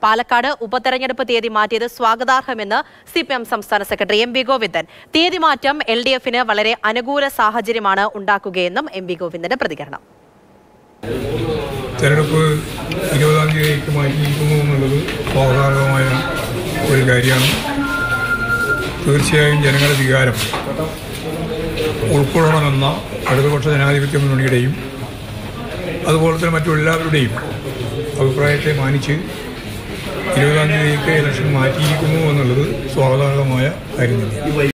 പാലക്കാട് ഉപതെരഞ്ഞെടുപ്പ് തീയതി മാറ്റിയത് സ്വാഗതാർഹമെന്ന് സി പി എം സംസ്ഥാന സെക്രട്ടറി എം വി ഗോവിന്ദൻ തീയതി മാറ്റം എൽ ഡി എഫിന് വളരെ അനുകൂല സാഹചര്യമാണ് ഉണ്ടാക്കുകയെന്നും എം വി ഗോവിന്ദന്റെ പ്രതികരണം തെരഞ്ഞെടുപ്പ് ഇരുപതാം തീയതിക്ക് മാറ്റിയിരിക്കുന്നു എന്നുള്ളത് സ്വാഭാവികമായ ഒരു കാര്യമാണ് തീർച്ചയായും ജനങ്ങളുടെ വികാരം ഉൾക്കൊള്ളണമെന്ന ഇടതുപക്ഷ ജനാധിപത്യ മുന്നണിയുടെയും അതുപോലെ തന്നെ മറ്റു എല്ലാവരുടെയും അഭിപ്രായത്തെ മാനിച്ച് ഇരുപതാം തീയതിക്ക് ഇലക്ഷൻ മാറ്റിയിരിക്കുന്നു എന്നുള്ളത് സ്വാഗതാർഹമായ കാര്യം തന്നെയാണ്